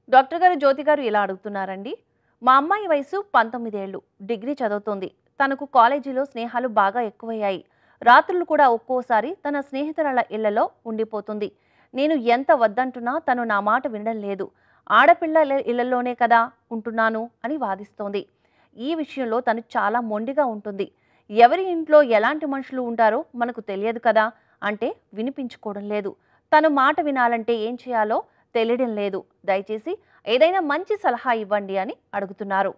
doctor గారు జ్యోతి గారు ఇలా అడుగుతున్నారండి మా అమ్మాయి వయసు పంతొమ్మిదేళ్ళు డిగ్రీ చదువుతుంది తనకు కాలేజీలో స్నేహాలు బాగా ఎక్కువయ్యాయి రాత్రులు కూడా ఒక్కోసారి తన స్నేహితురాల ఇళ్లలో ఉండిపోతుంది నేను ఎంత వద్దంటున్నా తను నా మాట వినడం లేదు ఆడపిల్లల ఇళ్లలోనే కదా ఉంటున్నాను అని వాదిస్తోంది ఈ విషయంలో తను చాలా మొండిగా ఉంటుంది ఎవరి ఇంట్లో ఎలాంటి మనుషులు ఉంటారో మనకు తెలియదు కదా అంటే వినిపించుకోవడం లేదు తను మాట వినాలంటే ఏం చేయాలో తెలియడం లేదు దయచేసి ఏదైనా మంచి సలహా ఇవ్వండి అని అడుగుతున్నారు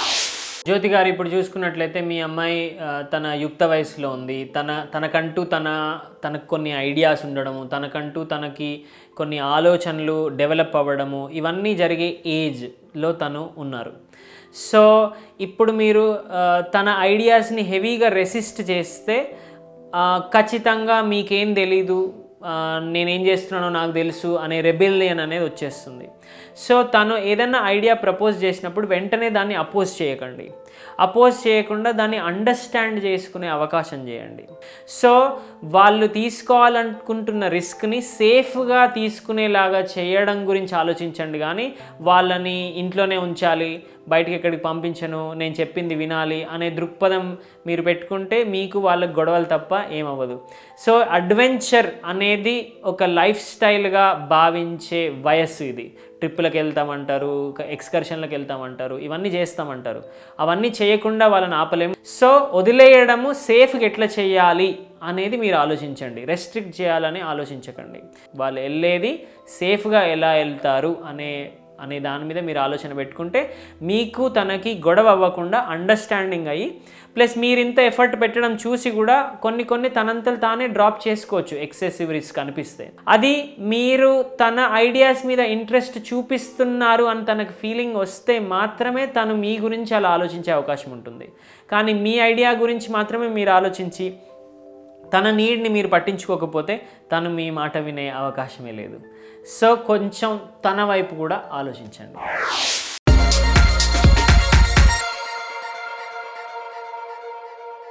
జ్యోతి గారు ఇప్పుడు చూసుకున్నట్లయితే మీ అమ్మాయి ఆ, తన యుక్త వయసులో ఉంది తన తనకంటూ తన తనకు కొన్ని ఐడియాస్ ఉండడము తనకంటూ తనకి కొన్ని ఆలోచనలు డెవలప్ అవ్వడము ఇవన్నీ జరిగే ఏజ్లో తను ఉన్నారు సో ఇప్పుడు మీరు ఆ, తన ఐడియాస్ని హెవీగా రెసిస్ట్ చేస్తే ఆ, ఖచ్చితంగా మీకేం తెలీదు ఆ, నేనేం చేస్తున్నానో నాకు తెలుసు అనే రెబెలియన్ అనేది వచ్చేస్తుంది సో తను ఏదైనా ఐడియా ప్రపోజ్ చేసినప్పుడు వెంటనే దాన్ని అపోజ్ చేయకండి అపోజ్ చేయకుండా దాన్ని అండర్స్టాండ్ చేసుకునే అవకాశం చేయండి సో వాళ్ళు తీసుకోవాలనుకుంటున్న రిస్క్ని సేఫ్గా తీసుకునేలాగా చేయడం గురించి ఆలోచించండి కానీ వాళ్ళని ఇంట్లోనే ఉంచాలి బయటికి ఎక్కడికి పంపించను నేను చెప్పింది వినాలి అనే దృక్పథం మీరు పెట్టుకుంటే మీకు వాళ్ళకి గొడవలు తప్ప ఏమవ్వదు సో అడ్వెంచర్ అనేది ఒక లైఫ్ స్టైల్గా భావించే వయస్సు ఇది ట్రిప్పులకు వెళ్తామంటారు ఎక్స్కర్షన్లకు వెళ్తామంటారు ఇవన్నీ చేస్తామంటారు అవన్నీ చేయకుండా వాళ్ళని ఆపలేము సో వదిలేయడము సేఫ్గా ఎట్లా చేయాలి అనేది మీరు ఆలోచించండి రెస్ట్రిక్ట్ చేయాలని ఆలోచించకండి వాళ్ళు వెళ్ళేది సేఫ్గా ఎలా వెళ్తారు అనే అనే దాని మీద మీరు ఆలోచన పెట్టుకుంటే మీకు తనకి గొడవ అవ్వకుండా అండర్స్టాండింగ్ అయ్యి ప్లస్ మీరు ఇంత ఎఫర్ట్ పెట్టడం చూసి కూడా కొన్ని కొన్ని తనంతలు తానే డ్రాప్ చేసుకోవచ్చు ఎక్సెసివ్ రిస్క్ అనిపిస్తే అది మీరు తన ఐడియాస్ మీద ఇంట్రెస్ట్ చూపిస్తున్నారు అని తనకు ఫీలింగ్ వస్తే మాత్రమే తను మీ గురించి అలా ఆలోచించే అవకాశం ఉంటుంది కానీ మీ ఐడియా గురించి మాత్రమే మీరు ఆలోచించి తన నీడ్ని మీరు పట్టించుకోకపోతే తను మీ మాట వినే అవకాశమే లేదు సో కొంచెం తన వైపు కూడా ఆలోచించండి